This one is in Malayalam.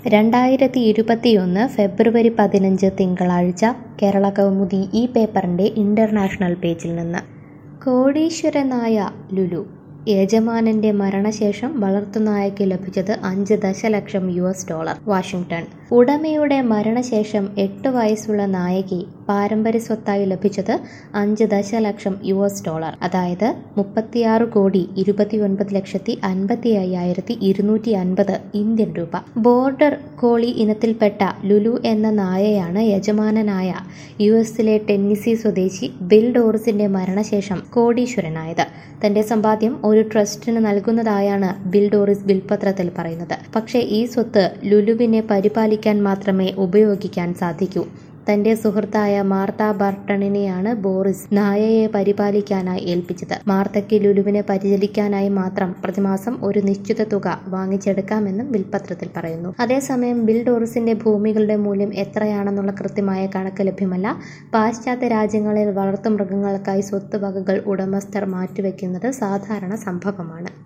രണ്ടായിരത്തി ഇരുപത്തിയൊന്ന് ഫെബ്രുവരി പതിനഞ്ച് തിങ്കളാഴ്ച കേരള കൗമുദി ഈ പേപ്പറിൻ്റെ ഇൻ്റർനാഷണൽ പേജിൽ നിന്ന് കോടീശ്വരനായ ലുലു യജമാനന്റെ മരണശേഷം വളർത്തുനായയ്ക്ക് ലഭിച്ചത് അഞ്ച് ദശലക്ഷം യു എസ് ഡോളർ വാഷിംഗ്ടൺ ഉടമയുടെ മരണശേഷം എട്ട് വയസ്സുള്ള നായകി പാരമ്പര്യ സ്വത്തായി ലഭിച്ചത് അഞ്ച് ദശലക്ഷം യു എസ് ഡോളർ അതായത് മുപ്പത്തിയാറ് കോടി ഇരുപത്തിയൊൻപത് ലക്ഷത്തി അൻപത്തി അയ്യായിരത്തി ഇരുന്നൂറ്റി അൻപത് ഇന്ത്യൻ രൂപ ബോർഡർ കോളി ഇനത്തിൽപ്പെട്ട ലുലു എന്ന നായയാണ് യജമാനനായ യു എസിലെ ടെന്നിസി സ്വദേശി ബിൽ ഡോറിസിന്റെ മരണശേഷം കോടീശ്വരനായത് തന്റെ സമ്പാദ്യം ഒരു ട്രസ്റ്റിന് നൽകുന്നതായാണ് ബിൽ ഡോറിസ് ബിൽപത്രത്തിൽ പറയുന്നത് പക്ഷേ ഈ സ്വത്ത് ലുലുവിനെ പരിപാലിക്കാൻ മാത്രമേ ഉപയോഗിക്കാൻ സാധിക്കൂ തന്റെ സുഹൃത്തായ മാർത്ത ബർട്ടണിനെയാണ് ബോറിസ് നായയെ പരിപാലിക്കാനായി ഏൽപ്പിച്ചത് മാർത്തയ്ക്ക് ലുലുവിനെ പരിചരിക്കാനായി മാത്രം പ്രതിമാസം ഒരു നിശ്ചിത തുക വാങ്ങിച്ചെടുക്കാമെന്നും ബിൽപത്രത്തിൽ പറയുന്നു അതേസമയം ബിൽ ഡോറിസിന്റെ ഭൂമികളുടെ മൂല്യം എത്രയാണെന്നുള്ള കൃത്യമായ കണക്ക് ലഭ്യമല്ല പാശ്ചാത്യ രാജ്യങ്ങളിൽ വളർത്തുമൃഗങ്ങൾക്കായി സ്വത്ത് വകകൾ ഉടമസ്ഥർ മാറ്റിവെക്കുന്നത് സാധാരണ സംഭവമാണ്